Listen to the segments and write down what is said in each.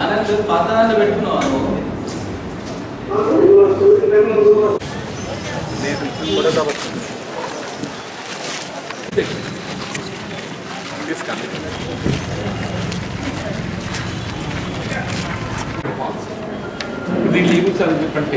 అనంత పాతాన్ని పెట్టుకున్నావు నువ్వు దీన్ని ఏమి సార్ చెప్పంటే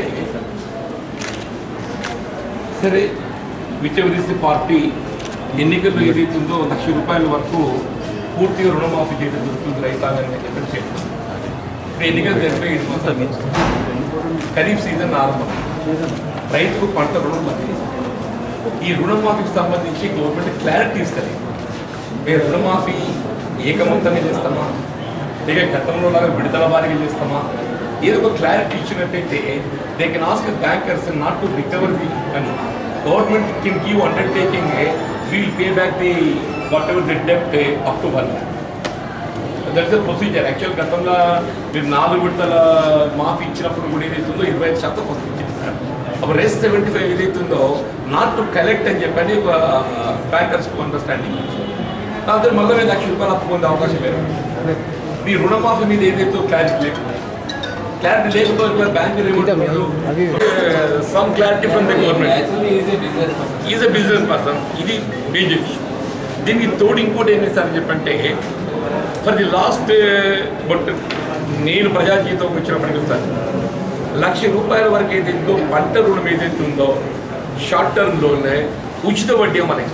సరే విచవరిస్తే పార్టీ ఎన్నికల్లో ఏదైతుందో లక్ష రూపాయల వరకు పూర్తిగా రుణమాఫీ చేయడం జరుగుతుంది రైతాంగాన్ని చెప్పని చెప్పారు ఇప్పుడు ఎన్నికలు జరిపే ఐదు మాసాలు ఖరీఫ్ సీజన్ ఆరంభం రైతుకు పంట రుణం మంది ఈ రుణమాఫీకి సంబంధించి గవర్నమెంట్ క్లారిటీ ఇస్తుంది మీరు రుణమాఫీ ఏకమంతమే చేస్తామా లేక గతంలో లాగా విడుదల వారికి చేస్తామా ఏదో ఒక క్లారిటీ ఇచ్చినట్టయితే they can ask bankers not to recover the అని government can give undertaking will pay back the whatever the డెప్ట్ up to one that's the procedure actual గతంలో మీరు నాలుగు విడతల మాఫీ ఇచ్చినప్పుడు కూడా ఏదైతుందో ఇరవై ఐదు శాతం ఫస్ట్ ఇచ్చింది సార్ అప్పుడు రెస్ట్ సెవెంటీ ఫైవ్ ఏదైతుందో నాట్ టు కలెక్ట్ అని చెప్పని ఒక బ్యాంకర్స్కు అండర్స్టాండింగ్ దాంతో మళ్ళీ మీరు లక్ష రూపాయలు అప్పు పొందే అవకాశం వేరు మీ రుణమాఫీ మీద ఏదైతే క్లారిటీ లేకుండా క్లారిటీ లేకపోతే bank some clarity from the government actually is a business person is a business person ఇది బీజేపీ దీనికి తోడు ఇంకోటి ఏం చేస్తారని చెప్పంటే ఫర్ ది లాస్ట్ బట్ నేను ప్రజా జీవితం వచ్చినప్పటికీ సార్ లక్ష రూపాయల వరకు ఏదైతుందో పంట రుణం ఏదైతే ఉందో షార్ట్ టర్మ్ లోన్ ఉచిత వడ్డీ మనకి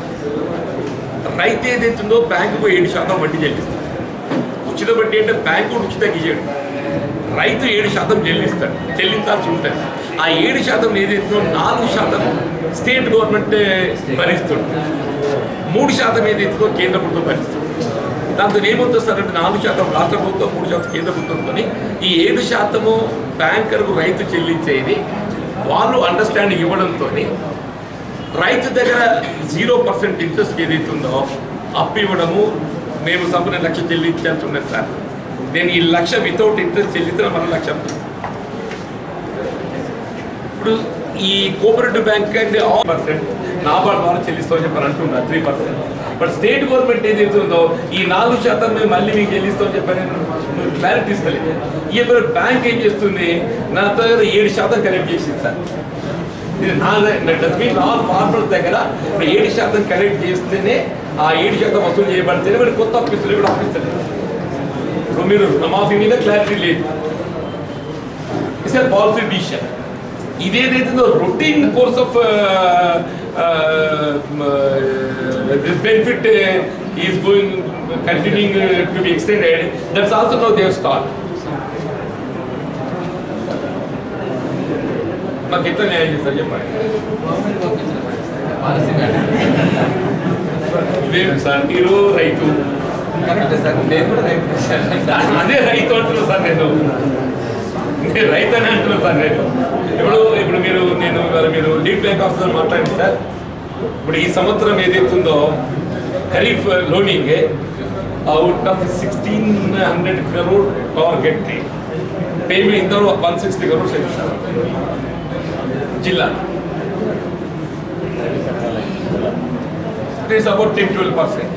రైతు ఏదైతుందో బ్యాంకుకు ఏడు శాతం వడ్డీ చెల్లిస్తాడు ఉచిత వడ్డీ అంటే బ్యాంకు ఉచితంగా ఇయ్యడు రైతు ఏడు శాతం చెల్లిస్తాడు చెల్లించాల్సి ఉంటుంది ఆ ఏడు శాతం ఏదైతుందో నాలుగు శాతం స్టేట్ గవర్నమెంట్ భరిస్తుంది మూడు శాతం ఏదైతుందో కేంద్ర ప్రభుత్వం భరిస్తుంది దాంతో ఏమవుతుంది సార్ అంటే నాలుగు శాతం రాష్ట్ర ప్రభుత్వం మూడు శాతం కేంద్ర ప్రభుత్వంతో ఈ ఏడు శాతము బ్యాంకర్కు రైతు చెల్లించేది వాళ్ళు అండర్స్టాండింగ్ ఇవ్వడంతో రైతు దగ్గర జీరో పర్సెంట్ ఇంట్రెస్ట్ ఏదైతే ఉందో అప్పు ఇవ్వడము మేము సంపూర్ణ లక్ష చెల్లించాల్సి ఉన్నది సార్ నేను ఈ లక్ష వితౌట్ ఇంట్రెస్ట్ చెల్లించిన మన లక్ష అప్పు. ఇప్పుడు ఈ కోఆపరేటివ్ బ్యాంక్ అంటే ఆల్ పర్సెంట్ నాబార్డ్ ద్వారా చెల్లిస్తామని చెప్పని అంటున్నారు three percent but state government ఏదైతే ఉందో ఈ నాలుగు శాతం మేము మళ్ళీ మీకు చెల్లిస్తామని చెప్పని క్లారిటీ ఇస్తలేదు ఈ బ్యాంక్ ఏం చేస్తుంది నా దగ్గర ఏడు శాతం కలెక్ట్ చేసింది సార్ ఇది నా డస్ మీన్ ఆల్ ఫార్మర్స్ దగ్గర ఇప్పుడు ఏడు శాతం కలెక్ట్ చేస్తేనే ఆ ఏడు శాతం వసూలు చేయబడితేనే మరి కొత్త అప్పిస్తారు ఇప్పుడు అప్పిస్తలేదు ఇప్పుడు మీరు రుణమాఫీ మీద క్లారిటీ లేదు ఇట్స్ పాలసీ డిసిషన్ ఇదేదైతుందో routine course of this benefit is going continuing to be extended that's also no దేవ్ స్టార్ట్ మాకు ఎట్లా న్యాయం చేస్తారు చెప్పండి గవర్నమెంట్ పంపించిన పాలసీ మ్యాటర్ ఇదేం సార్ మీరు రైతు కరెక్ట్ సార్ నేను కూడా రైతు సార్ అదే రైతు అంటున్నా సార్ నేను నేను రైతు అని అంటున్నా సార్ నేను ఇప్పుడు ఇప్పుడు మీరు నేను ఇవాళ మీరు లీడ్ బ్యాంక్ ఆఫీసర్ మాట్లాడండి సార్ ఇప్పుడు ఈ సంవత్సరం ఏదైతుందో kharif loaning out of sixteen hundred crore target payment ఇంతలో వన్ సిక్స్టీ కరోడ్స్ సార్ జిల్లా it's about ten twelve percent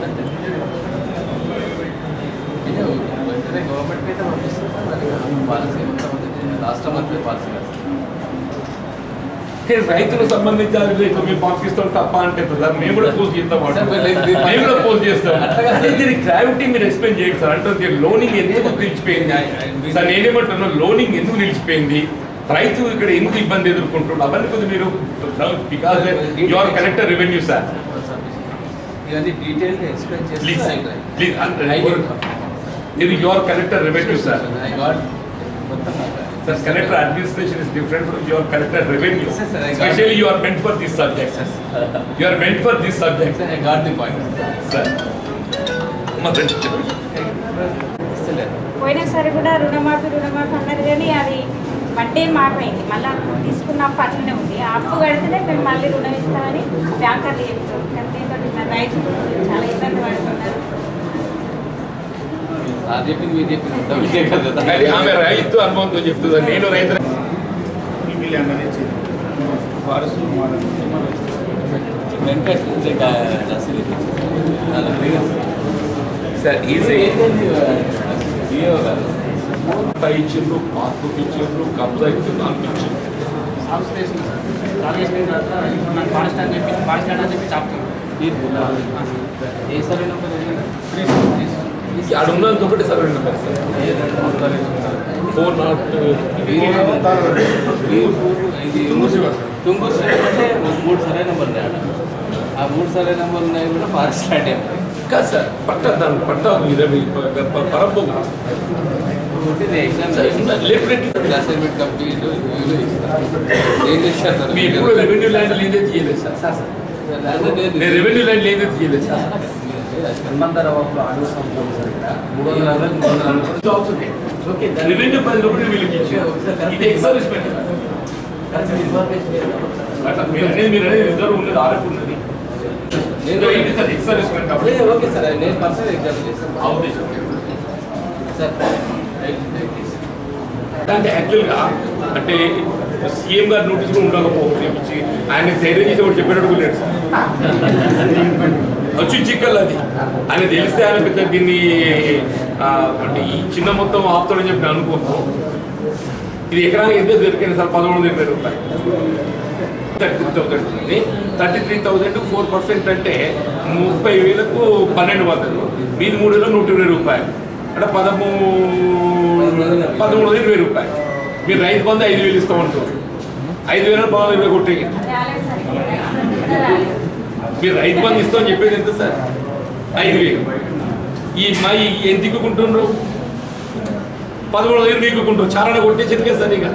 ఇది వెంటనే గవర్నమెంట్ అయితే పంపిస్తుంది మరి పాలసీ మొత్తం రాష్ట్రం అంతా పాలసీ కాదు సార్. రైతులకు సంబంధించిన రేట్లు మేము పంపిస్తాం తప్ప అంటే సార్ మేము కూడా పోస్ట్ చేస్తాం వాడు. సార్, లేదు, లేదు. మేము కూడా పోస్ట్ చేస్తాం అట్లాగా అదే దీని గ్రావిటీ మీరు ఎక్స్ప్లెయిన్ చేయండి సార్ అంటే దీని లోనింగ్ ఎందుకు నిలిచిపోయింది సార్ నేనేమంటున్నా లోనింగ్ ఎందుకు నిలిచిపోయింది రైతు ఇక్కడ ఎందుకు ఇబ్బంది ఎదుర్కొంటున్నారు అవన్నీ కొద్దిగా మీరు because your collector revenue sir ఇవన్నీ డీటెయిల్గా ఎక్స్ప్లెయిన్ ప్లీజ్ చేస్తే ప్లీజ్ I did. ఇది your collector revenue sir I got మొత్తం sir collector administration is different from your collector revenue Yes, sir, I got specially you are meant for this subject you are meant for this subject I got the point sir మా friends ఇస్తలేదు పోయినసారి కూడా రుణమాఫీ రుణమాఫీ అన్నారు కానీ అది వడ్డీ మాపైంది మళ్ళీ తీసుకున్న అప్పు అట్లనే ఉంది ఆ అప్పు కడితేనే మేము మళ్ళీ రుణం ఇస్తామని బ్యాంకర్లు చెప్తారు కానీ దీంతో ఇట్లా రైతులు చాలా ఇబ్బంది పడుతున్నారు సార్ చెప్పింది మీరు చెప్పింది మొత్తం ఇదే కదా అది ఆమె రైతు అనుభవంతో చెప్తుంది నేను రైతు వారసులు వెంకట్ నర్సరీ నాలుగు దిగదు సార్ ఈజీ డిఓ గారు పట్టా ఇచ్చిండ్రు పాస్బుక్ ఇచ్చిండ్రు కబ్జా ఇచ్చిండ్రు అనిపించింది హౌస్ చేసిన సార్ లాగ్ చేసిన తర్వాత ఇప్పుడు నాకు పాడిస్తా అని చెప్పి పాడిస్తా అని చెప్పి చెప్తాను ఏ సర్వే నెంబర్ ఆడ ఉన్నది ఒకటి survey number sir four not ఇది తుంగూరు స్టేట్ అంటే మూడు సర్వే నెంబర్ ఉన్నాయి ఆడ ఆ మూడు సర్వే నెంబర్ ఉన్నాయి కూడా ఫారెస్ట్ ల్యాండ్ ఏమి కాదు సార్ పట్ట దాని పట్ట ఇరవై పరబ్బు ఎగ్జామ్ లేపినట్టు అసైన్మెంట్ కంప్లీట్ ఏం చేశారు సార్ మీ ఎప్పుడు రెవెన్యూ ల్యాండ్ లేదే తీయలేదు సార్ సార్ సార్ నేను రెవెన్యూ ల్యాండ్ లేదే తీయలేదు సార్ హనుమంతర బాబులో అడుగు సంవత్సరం సార్ ఇక్కడ మూడు వందల అరవై మూడు వందల అరవై జాబ్స్ ఉన్నాయి ఓకే రెవెన్యూ పది రూపాయలు వీళ్ళకి ఇచ్చారు ఇది ఎక్సర్విస్మెంట్ అట్లా మీరు అనేది మీరు అనేది రిజర్వ్ ఉన్నది ఆర్ఎఫ్ ఉన్నది నేను ఇది సార్ ఎక్సర్విస్మెంట్ కాబట్టి ఓకే సార్ నేను పర్సనల్ ఎగ్జామ్ చేస్తాను ఆ ఉద్దేశం సార్ అంటే యాక్చువల్గా అంటే సీఎం గారి నోటీస్ కూడా ఉండకపోవచ్చు ఆయన ధైర్యం చేసి ఒకటి చెప్పినట్టు కూడా లేదు సార్ వచ్చి చిక్కల్ అది ఆయన తెలిస్తే ఆయన పెద్ద దీన్ని ఆ, అంటే ఈ చిన్న మొత్తం ఆపుతాడని చెప్పి నేను అనుకోను ఇది ఎకరానికి ఎంత దొరికింది సార్ పదమూడు ఇరవై రూపాయలు థర్టీ త్రీ థౌసండ్ ఉంది thirty three thousand four percent అంటే ముప్పై వేలకు పన్నెండు వందలు మీది మూడు వేల నూట ఇరవై రూపాయలు అంటే పదమూడు పదమూడు వందల ఇరవై రూపాయలు మీరు రైతు బంధు ఐదు వేలు ఇస్తామంటారు ఐదు వేల పదమూడు ఇరవై కొట్టే రాలేదు సార్ ఇంకా రాలేదు మీరు రైతు బంధు ఇస్తామని చెప్పేది ఎంత సార్ ఐదు వేలు ఈ మా ఈ ఎంత దిక్కుకుంటుండ్రు పదమూడు వేలు దిక్కుకుంటారు చాలా కొట్టేసి ఎదిగేస్తారు ఇక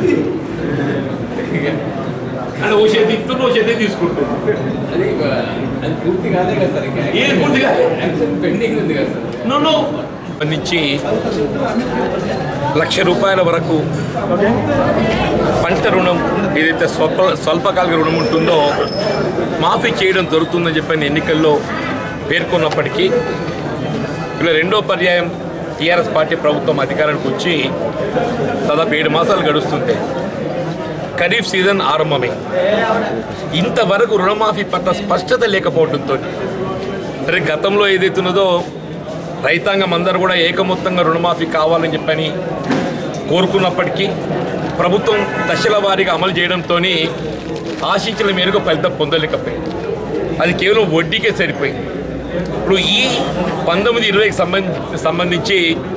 ఇక. అంటే ఓ చేతి ఇస్తున్నారు ఓ చేతి తీసుకుంటున్నారు అది అది పూర్తి కాదే కదా సార్ ఇంకా ఏది పూర్తి కాలే? యాక్షన్ పెండింగ్ ఉంది కదా సార్ నో నో నుంచి లక్ష రూపాయల వరకు పంట రుణం ఏదైతే స్వల్ప స్వల్పకాలిక రుణం ఉంటుందో మాఫీ చేయడం జరుగుతుందని చెప్పిన ఎన్నికల్లో పేర్కొన్నప్పటికీ ఇలా రెండో పర్యాయం టీఆర్ఎస్ పార్టీ ప్రభుత్వం అధికారానికి వచ్చి దాదాపు ఏడు మాసాలు గడుస్తుంటే ఖరీఫ్ సీజన్ ఆరంభమే ఇంతవరకు రుణమాఫీ పట్ల స్పష్టత లేకపోవడంతో సరే గతంలో ఏదైతున్నదో రైతాంగం అందరూ కూడా ఏకమొత్తంగా రుణమాఫీ కావాలని చెప్పని కోరుకున్నప్పటికీ ప్రభుత్వం దశల వారీగా అమలు చేయడంతో ఆశించిన మేరకు ఫలితం పొందలేకపోయింది అది కేవలం వడ్డీకే సరిపోయింది ఇప్పుడు ఈ పంతొమ్మిది ఇరవైకి సంబంధించి సంబంధించి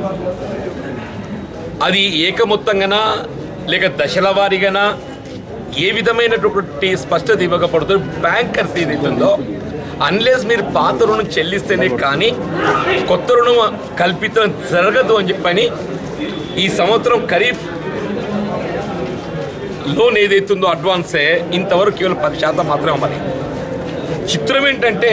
అది ఏకమొత్తంగానా లేక దశల వారీగానా ఏ విధమైనటువంటి స్పష్టత ఇవ్వకపోతే బ్యాంకర్స్ ఏదైతుందో అన్లెస్ మీరు పాత రుణం చెల్లిస్తేనే కానీ కొత్త రుణం కల్పించడం జరగదు అని చెప్పని ఈ సంవత్సరం ఖరీఫ్ లోన్ ఏదైతుందో అడ్వాన్సే ఇంతవరకు కేవలం పది శాతం మాత్రమే అమ్మని చిత్రం ఏంటంటే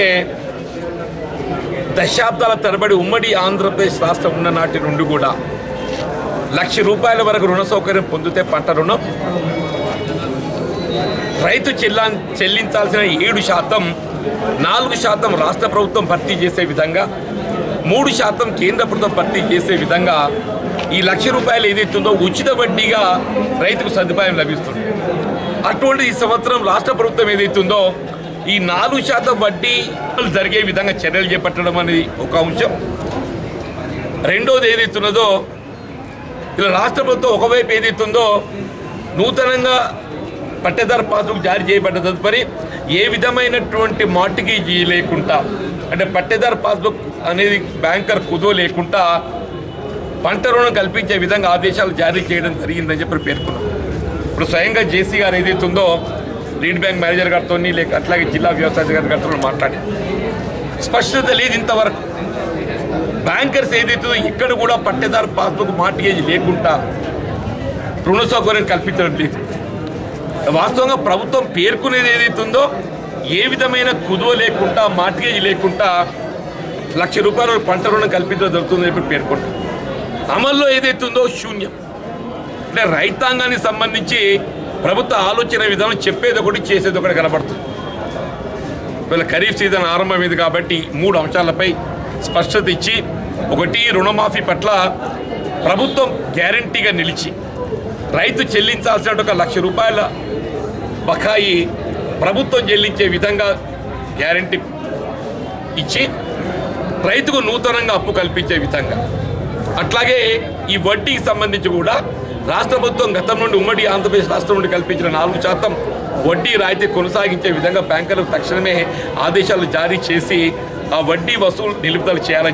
దశాబ్దాల తరబడి ఉమ్మడి ఆంధ్రప్రదేశ్ రాష్ట్రం ఉన్న నాటి నుండి కూడా లక్ష రూపాయల వరకు రుణ సౌకర్యం పొందితే పంట రుణం రైతు చెల్లా చెల్లించాల్సిన ఏడు శాతం నాలుగు శాతం రాష్ట్ర ప్రభుత్వం భర్తీ చేసే విధంగా మూడు శాతం కేంద్ర ప్రభుత్వం భర్తీ చేసే విధంగా ఈ లక్ష రూపాయలు ఏదైతుందో ఉచిత వడ్డీగా రైతుకు సదుపాయం లభిస్తుంది అటువంటి ఈ సంవత్సరం రాష్ట్ర ప్రభుత్వం ఏదైతుందో ఈ నాలుగు శాతం వడ్డీ జరిగే విధంగా చర్యలు చేపట్టడం అనేది ఒక అంశం రెండోది ఏదైతున్నదో ఇలా రాష్ట్ర ప్రభుత్వం ఒకవైపు ఏదైతుందో నూతనంగా పట్టేదారు పాస్బుక్ జారీ చేయబడ్డ తదుపరి ఏ విధమైనటువంటి మార్టిగేజ్ లేకుండా అంటే పట్టేదారు పాస్బుక్ అనేది బ్యాంకర్ కుదో లేకుండా పంట రుణం కల్పించే విధంగా ఆదేశాలు జారీ చేయడం జరిగిందని చెప్పి పేర్కొన్నారు ఇప్పుడు స్వయంగా జేసీ గారు ఏదైతే ఉందో లీడ్ బ్యాంక్ మేనేజర్ గారితో లేక అట్లాగే జిల్లా వ్యవసాయ అధికారి గారితో మాట్లాడి స్పష్టత లేదు ఇంతవరకు బ్యాంకర్స్ ఏదైతుందో ఇక్కడ కూడా పట్టేదారు పాస్బుక్ మార్టిగేజ్ లేకుండా రుణ సౌకర్యం కల్పించడం లేదు వాస్తవంగా ప్రభుత్వం పేర్కొనేది ఏదైతుందో ఏ విధమైన కుదువ లేకుండా మార్టిగేజ్ లేకుండా లక్ష రూపాయల పంట రుణం కల్పించడం జరుగుతుందని చెప్పి పేర్కొంటారు అమల్లో ఏదైతుందో శూన్యం అంటే రైతాంగానికి సంబంధించి ప్రభుత్వ ఆలోచన విధానం చెప్పేది ఒకటి చేసేది ఒకటి కనబడుతుంది వీళ్ళ ఖరీఫ్ సీజన్ ఆరంభమైంది కాబట్టి మూడు అంశాలపై స్పష్టత ఇచ్చి ఒకటి రుణమాఫీ పట్ల ప్రభుత్వం గ్యారంటీగా నిలిచి రైతు చెల్లించాల్సిన ఒక లక్ష రూపాయల బకాయి ప్రభుత్వం చెల్లించే విధంగా గ్యారంటీ ఇచ్చి రైతుకు నూతనంగా అప్పు కల్పించే విధంగా అట్లాగే ఈ వడ్డీకి సంబంధించి కూడా రాష్ట్ర ప్రభుత్వం గతం నుండి ఉమ్మడి ఆంధ్రప్రదేశ్ రాష్ట్రం నుండి కల్పించిన నాలుగు శాతం వడ్డీ రాయితీ కొనసాగించే విధంగా బ్యాంకులకు తక్షణమే ఆదేశాలు జారీ చేసి ఆ వడ్డీ వసూలు నిలుపుదల చేయాలని